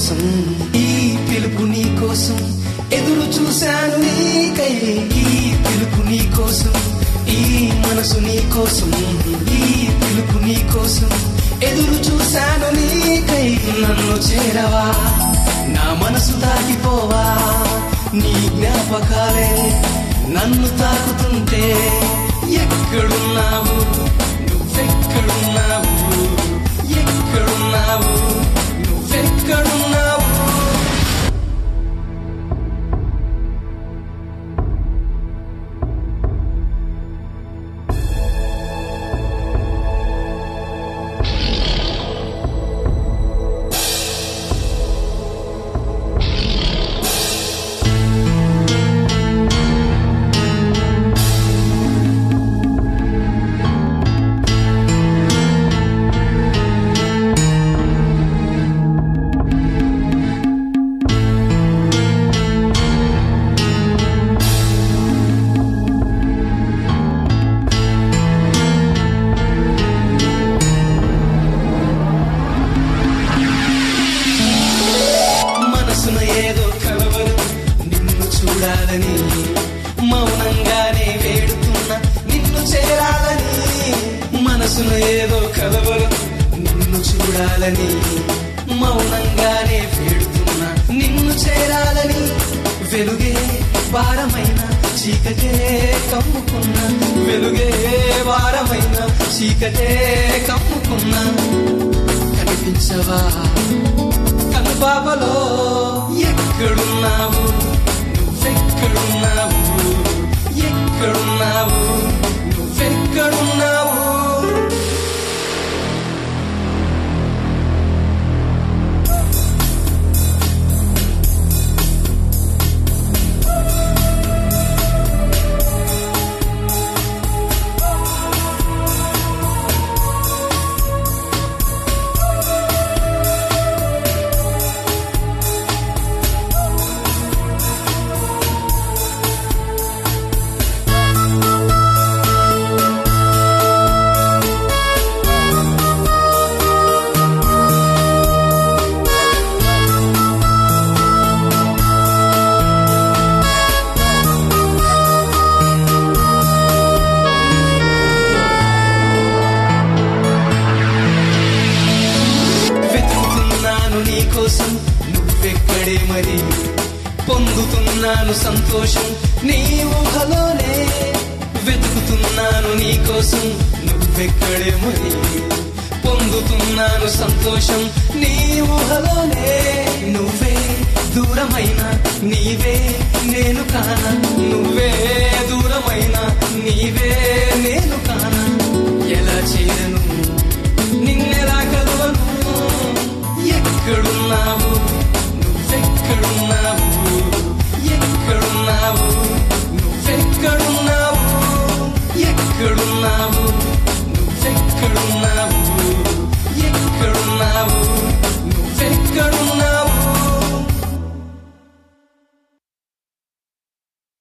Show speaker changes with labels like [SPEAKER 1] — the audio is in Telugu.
[SPEAKER 1] కోసం ఈ పిలుపు నీ కోసం ఎదురు చూశాను నీకై ఈ పిలుపు నీ కోసం ఈ మనసు నీ కోసం ఈ పిలుపు నీ కోసం ఎదురు చూశాను నీకై నన్ను చేరవా నా మనసు తాకిపోవా నీ జ్ఞాపకాలే నన్ను తాకుతుంటే ఎక్కడున్నావు నువ్వెక్కడున్నావు ఎక్కడున్నావు నువ్వెక్కడున్నావు మనసున ఏదో కలవరు నిన్ను చూడాలని మౌనంగానే వేడుతున్నా నిన్ను చేరాలని మనసున ఏదో కలవరు నిన్ను చూడాలని మౌనంగానే వేడుతున్నా నిన్ను చేరాలని వెలుగే భారమైన చీకటే కమ్ముకున్నా వెలుగే భారమైన చీకటే కమ్ముకున్నా కనిపించవా కనుపాపలో ఎక్కడున్నావు నువ్వెక్కడున్నావు ఎక్కడున్నావు నువ్వెక్కడున్నావు వెతుకుతున్నాను నీ కోసం నువ్వెక్కడే మరి పొందుతున్నాను సంతోషం నీ ఊహలోనే వెతుకుతున్నాను నీ కోసం నువ్వెక్కడే మరి పొందుతున్నాను సంతోషం నీ ఊహలోనే నువ్వే దూరమైన నీవే నేను కానా నువ్వు